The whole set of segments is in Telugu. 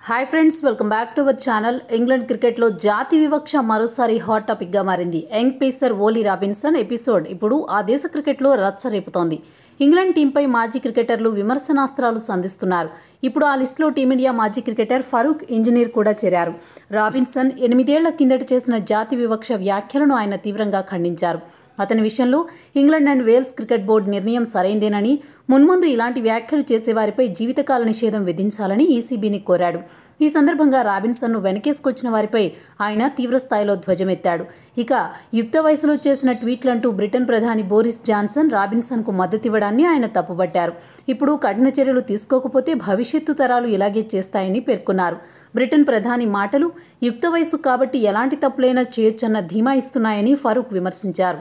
hi friends welcome back to our channel England క్రికెట్లో జాతి వివక్ష మరోసారి హాట్ టాపిక్గా మారింది young pacer Ollie Robinson episode ఇప్పుడు ఆ దేశ క్రికెట్లో రచ్చ రేపుతోంది ఇంగ్లాండ్ టీంపై మాజీ క్రికెటర్లు విమర్శనాస్త్రాలు సంధిస్తున్నారు ఇప్పుడు ఆ లిస్టులో టీమిండియా మాజీ క్రికెటర్ ఫరూక్ ఇంజనీర్ కూడా చేరారు రాబిన్సన్ ఎనిమిదేళ్ల కిందట చేసిన జాతి వివక్ష వ్యాఖ్యలను ఆయన తీవ్రంగా ఖండించారు అతని విషయంలో England and Wales cricket board నిర్ణయం సరైందేనని మున్ముందు ఇలాంటి వ్యాఖ్యలు చేసేవారిపై జీవితకాల నిషేధం విధించాలని ఈసీబీని కోరాడు ఈ సందర్భంగా రాబిన్సన్ను వెనకేసుకొచ్చిన వారిపై ఆయన తీవ్రస్థాయిలో ధ్వజమెత్తాడు ఇక యుక్త వయసులో చేసిన ట్వీట్లంటూ బ్రిటన్ ప్రధాని బోరిస్ జాన్సన్ రాబిన్సన్కు మద్దతివ్వడాన్ని ఆయన తప్పుబట్టారు ఇప్పుడు కఠిన చర్యలు తీసుకోకపోతే భవిష్యత్తు తరాలు ఇలాగే చేస్తాయని పేర్కొన్నారు బ్రిటన్ ప్రధాని మాటలు యుక్త వయసు కాబట్టి ఎలాంటి తప్పులైనా చేయొచ్చన్న ధీమా ఇస్తున్నాయని ఫరూక్ విమర్శించారు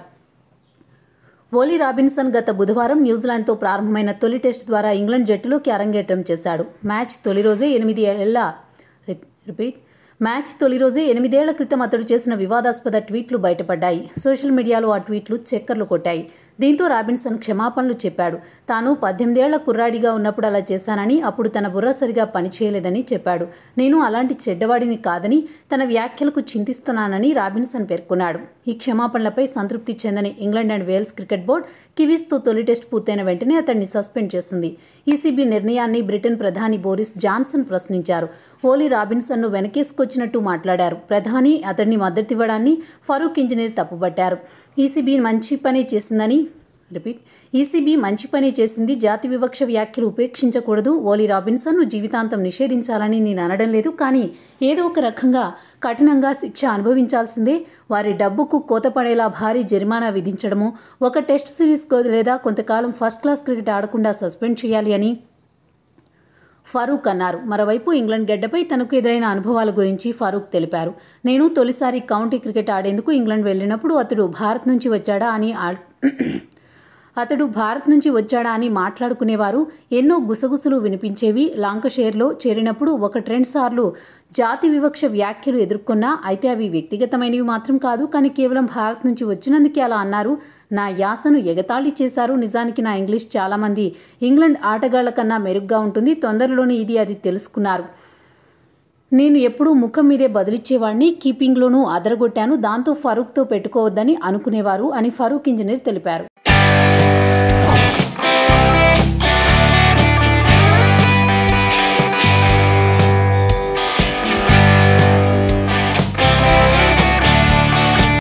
ఓలీ రాబిన్సన్ గత బుధవారం న్యూజిలాండ్తో ప్రారంభమైన తొలి టెస్ట్ ద్వారా ఇంగ్లాండ్ జట్టులోకి అరంగేట్రం చేశాడు మ్యాచ్ తొలి రోజే ఎనిమిది ఏళ్ల రిపీట్ మ్యాచ్ తొలి రోజే ఎనిమిదేళ్ల క్రితం అతడు చేసిన వివాదాస్పద ట్వీట్లు బయటపడ్డాయి సోషల్ మీడియాలో ఆ ట్వీట్లు చక్కర్లు కొట్టాయి దీంతో రాబిన్సన్ క్షమాపణలు చెప్పాడు తాను పద్దెనిమిదేళ్ల కుర్రాడిగా ఉన్నప్పుడు అలా చేశానని అప్పుడు తన బుర్ర సరిగా పనిచేయలేదని చెప్పాడు నేను అలాంటి చెడ్డవాడిని కాదని తన వ్యాఖ్యలకు చింతిస్తున్నానని రాబిన్సన్ పేర్కొన్నాడు ఈ క్షమాపణలపై సంతృప్తి చెందని England and Wales cricket board కివీస్తో తొలి టెస్ట్ పూర్తయిన వెంటనే అతన్ని సస్పెండ్ చేసింది ఈసీబీ నిర్ణయాన్ని బ్రిటన్ ప్రధాని బోరిస్ జాన్సన్ ప్రశ్నించారు ఓలీ రాబిన్సన్ను వెనకేసుకొచ్చినట్టు మాట్లాడారు ప్రధాని అతన్ని మద్దతివ్వడాన్ని ఫరూక్ ఇంజనీర్ తప్పుపట్టారు ఈసీబీ మంచి పని చేసిందని రిపీట్ ఈసీబీ మంచి పని చేసింది జాతి వివక్ష వ్యాఖ్యలు ఉపేక్షించకూడదు ఓలీ రాబిన్సన్ను జీవితాంతం నిషేధించాలని నేను అనడం లేదు కానీ ఏదో ఒక రకంగా కఠినంగా శిక్ష అనుభవించాల్సిందే వారి డబ్బుకు కోతపడేలా భారీ జరిమానా విధించడము ఒక టెస్ట్ సిరీస్ లేదా కొంతకాలం ఫస్ట్ క్లాస్ క్రికెట్ ఆడకుండా సస్పెండ్ చేయాలి అని ఫరూక్ అన్నారు మరోవైపు ఇంగ్లాండ్ గడ్డపై తనకు ఎదురైన అనుభవాల గురించి ఫరూక్ తెలిపారు నేను తొలిసారి కౌంటీ క్రికెట్ ఆడేందుకు ఇంగ్లాండ్ వెళ్ళినప్పుడు అతడు భారత్ నుంచి వచ్చాడా అని అతడు భారత్ నుంచి వచ్చాడా అని మాట్లాడుకునేవారు ఎన్నో గుసగుసలు వినిపించేవి లాంకషేర్లో చేరినప్పుడు ఒకటి రెండు సార్లు జాతి వివక్ష వ్యాఖ్యలు ఎదుర్కొన్నా అయితే అవి వ్యక్తిగతమైనవి మాత్రం కాదు కానీ కేవలం భారత్ నుంచి వచ్చినందుకే అలా అన్నారు నా యాసను ఎగతాళి చేశారు నిజానికి నా ఇంగ్లీష్ చాలామంది ఇంగ్లాండ్ ఆటగాళ్ల కన్నా మెరుగ్గా ఉంటుంది తొందరలోనే ఇది అది తెలుసుకున్నారు నేను ఎప్పుడూ ముఖం మీదే బదులిచ్చేవాడిని కీపింగ్లోనూ అదరగొట్టాను దాంతో ఫరూక్తో పెట్టుకోవద్దని అనుకునేవారు అని ఫరూక్ ఇంజనీర్ తెలిపారు